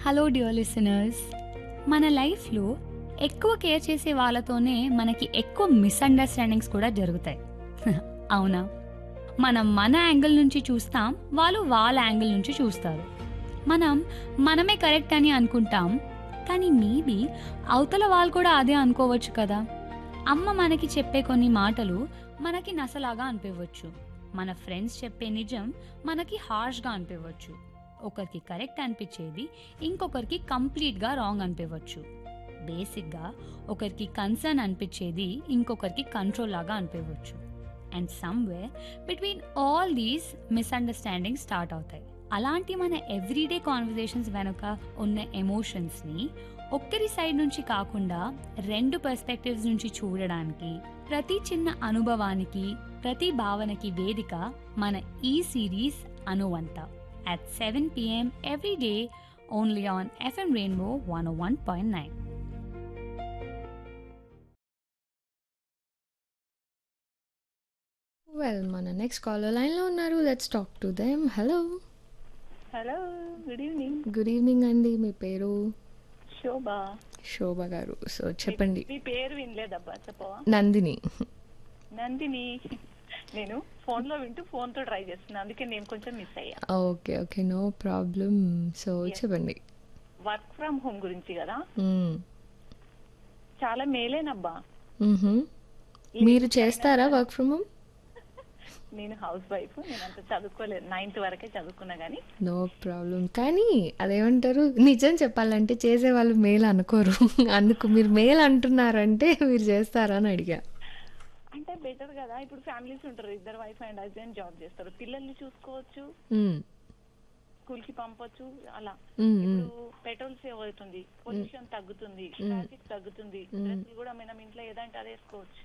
Hello dear listeners మన లైఫ్లో ఎక్కువ కేర్ చేసే వాళ్ళతోనే మనకి ఎక్కువ మిస్అండర్స్టాండింగ్స్ కూడా జరుగుతాయి అవునా మనం మన యాంగిల్ నుంచి చూస్తాం వాళ్ళు వాళ్ళ యాంగిల్ నుంచి చూస్తారు మనం మనమే కరెక్ట్ అని అనుకుంటాం కానీ మేబీ అవతల వాళ్ళు కూడా అదే అనుకోవచ్చు కదా అమ్మ మనకి చెప్పే కొన్ని మాటలు మనకి నసలాగా అనిపించవచ్చు మన ఫ్రెండ్స్ చెప్పే నిజం మనకి హార్ష్గా అనిపించవచ్చు ఒకరికి కరెక్ట్ అనిపించేది ఇంకొకరికి కంప్లీట్గా రాంగ్ అనిపించవచ్చు బేసిక్గా ఒకరికి కన్సర్న్ అనిపించేది ఇంకొకరికి కంట్రోల్ లాగా అనిపించవచ్చు and somewhere between all these misunderstanding start అవుతాయి అలాంటి మన ఎవ్రీడే కాన్వర్జేషన్స్ వెనుక ఉన్న ఎమోషన్స్ని ఒక్కరి సైడ్ నుంచి కాకుండా రెండు పర్స్పెక్టివ్స్ నుంచి చూడడానికి ప్రతి చిన్న అనుభవానికి ప్రతి భావనకి వేదిక మన ఈ సిరీస్ అనువంత at 7 p.m. every day only on FM Rainbow 101.9. Well మన నెక్స్ట్ కాలర్ లైన్లో ఉన్నారు let's talk to them hello hello good evening good evening అండి మీ పేరు శోభ శోభ గారు సో చెప్పండి మీ పేరు వినలేదబ్బా చెప్పవా నందిని నందిని నేను ఫోన్ లో వింటూ ఫోన్ తో ట్రై చేస్తున్నా అందుకే నేను కొంచెం మిస్ అయ్యా okay okay no problem so చెప్పండి వర్క్ ఫ్రమ్ హోమ్ గురించి కదా మ్మ్. చాలా మేలేనబ్బా మ్మ్హమ్. మీరు చేస్తారా వర్క్ ఫ్రమ్ హోమ్ నేను హౌస్ వైఫ్ నేను అంత చదువుకోలేదు నైన్త్ వరకే చదువుకున్నా గానీ నో ప్రాబ్లం కానీ అదేమంటారు నిజం చెప్పాలంటే చేసే వాళ్ళు మేల్ అనుకోరు అందుకు మీరు మేల్ అంటున్నారంటే మీరు చేస్తారా అని అడిగా అంటే బెటర్ కదా ఇప్పుడు ఫ్యామిలీస్ ఉంటారు ఇద్దరు వైఫ్ అండ్ హస్బెండ్ జాబ్ చేస్తారు పిల్లల్ని చూసుకోవచ్చు మ్మ్. స్కూల్ కి పంపొచ్చు అలా మ్మ్, మ్మ్. ఇప్పుడు పెట్రోల్ సేవ్ అవుతుంది పొల్యూషన్ తగ్గుతుంది ట్రాఫిక్ తగ్గుతుంది డ్రెస్సులు కూడా మనం ఇంట్లో ఏదంటే అది వేసుకోవచ్చు